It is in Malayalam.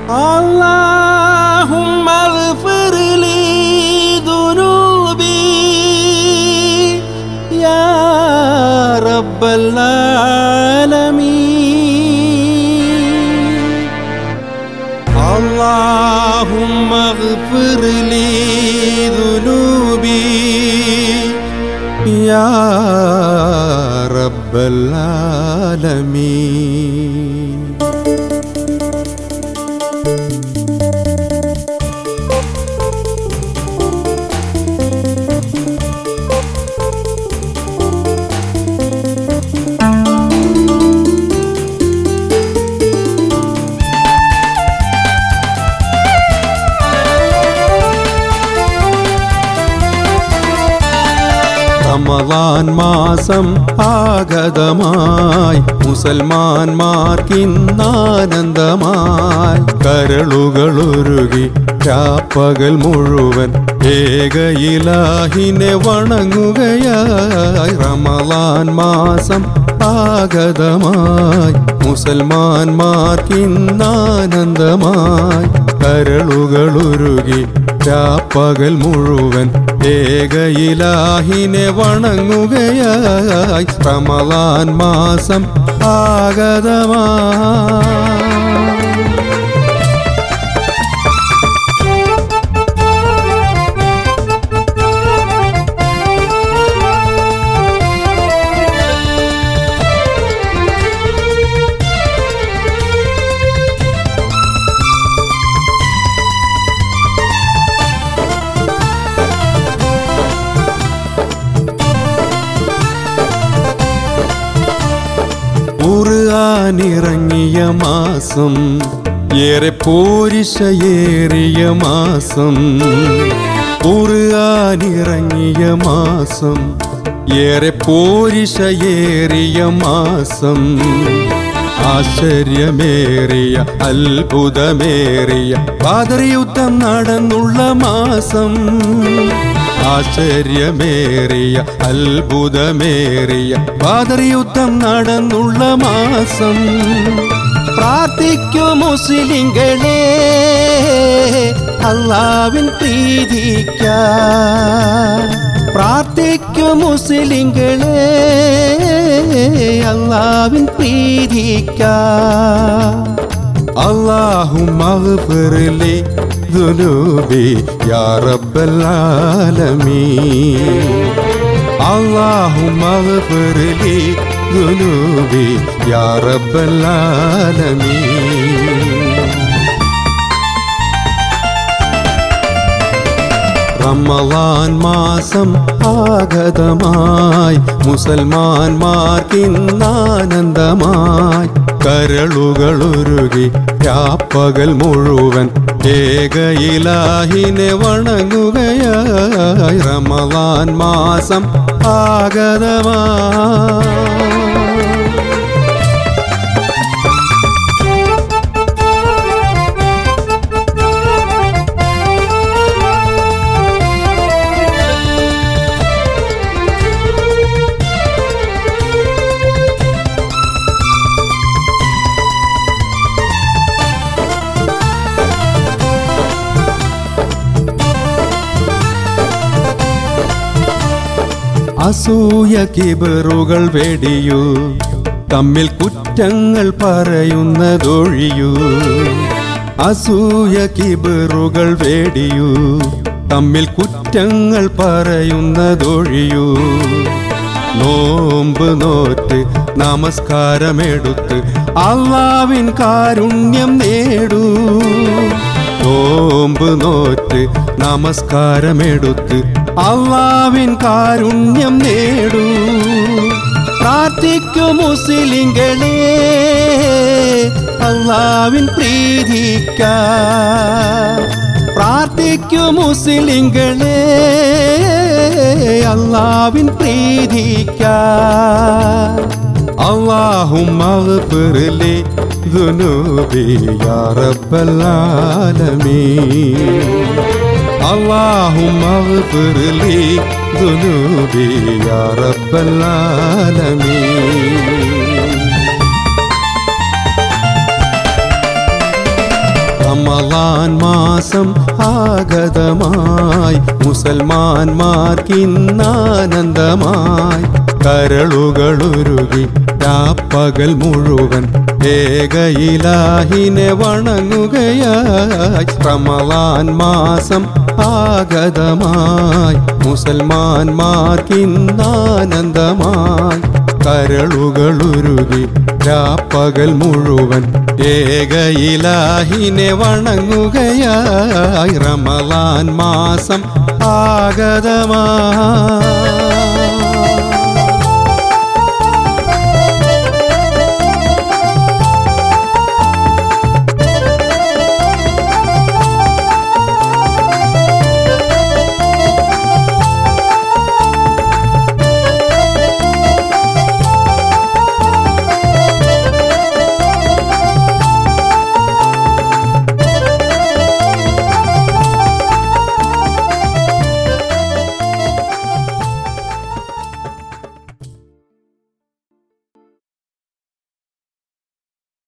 اللهم اغفر لي ذنوبي يا رب العالمين اللهم اغفر لي ذنوبي يا رب العالمين റമദാൻ മാസം ആഗതമായി മുസൽമാന്മാർക്കിന്നാനന്ദമായി കരളുകളുരുകി രാപ്പകൽ മുഴുവൻ ഏകയിലാഹിനെ വണങ്ങുകയായി റമദാൻ മാസം ആഗതമായി മുസൽമാന്മാർക്കിന്നാനന്ദമായി കരളുകളുരുകി രാപ്പകൽ മുഴുവൻ ഏകയിലാഹിനെ വണങ്ങുകയായി റമളാൻ മാസം ആഗതമായി ഖുർആനിറങ്ങിയ മാസം ഏറെ പോരിശയേറിയ മാസം ഖുർആനിറങ്ങിയ മാസം ഏറെ പോരിശയേറിയ മാസം ആശ്ചര്യമേറിയ അത്ഭുതമേറിയ പാതരയുദ്ധം നടന്നുള്ള മാസം ആശ്ചര്യമേറിയ അത്ഭുതമേറിയ പാതരയുദ്ധം നടന്നുള്ള മാസം പ്രാർത്ഥിക്കൂ മുസ്ലിങ്ങളെ അള്ളാവിൻ പ്രീതിക്ക പ്രാർത്ഥിക്കൂ മുസ്ലിങ്ങളെ അള്ളാവിൻ പ്രീതിക്ക اللهم اغفر لي ذنوبي يا رب العالمين اللهم اغفر لي ذنوبي يا رب العالمين റമളാൻ മാസം ആഗതമായി മുസൽമാന്മാർക്കിന്നാനന്ദമായി കരളുകളുരുകി രാപ്പകൽ മുഴുവൻ ഏകയിലാഹിനെ വണങ്ങുകയായി റമളാൻ മാസം ആഗതമായി അസൂയ കിബറുകൾ വെടിയൂ തമ്മിൽ കുറ്റങ്ങൾ പറയുന്നതൊഴിയൂ അസൂയ കിബറുകൾ വേടിയൂ തമ്മിൽ കുറ്റങ്ങൾ പറയുന്നതൊഴിയൂ നോമ്പ് നോറ്റ് നമസ്കാരമെടുത്ത് അള്ളാവിൻ കാരുണ്യം നേടൂ നോമ്പ് നോറ്റ് നമസ്കാരമെടുത്ത് അള്ളാവിൻ കാരുണ്യം നേടൂ പ്രാർത്ഥിക്കൂ മുസ്ലിങ്ങളെ അള്ളാവിൻ പ്രീതിക്ക പ്രാർത്ഥിക്കൂ മുസ്ലിങ്ങളെ അള്ളാവിൻ പ്രീതിക്ക اللهم اغفر لي ذنوبي يا رب العالمين اللهم اغفر لي ذنوبي يا رب العالمين റമലാൻ മാസം ആഗതമായി മുസൽമാന്മാർക്കിന്നാനന്ദമായി കരളുകളുരുകി രാപ്പകൽ മുഴുവൻ ഏകയിലാഹിനെ വണങ്ങുകയായി റമലാൻ മാസം ആഗതമായി മുസൽമാന്മാർക്കിന്നാനന്ദമായി കരളുകളുരുകി രാപ്പകൽ മുഴുവൻ ഏകയിലാഹിനെ വണങ്ങുകയായി റമലാൻ മാസം ആഗതമായി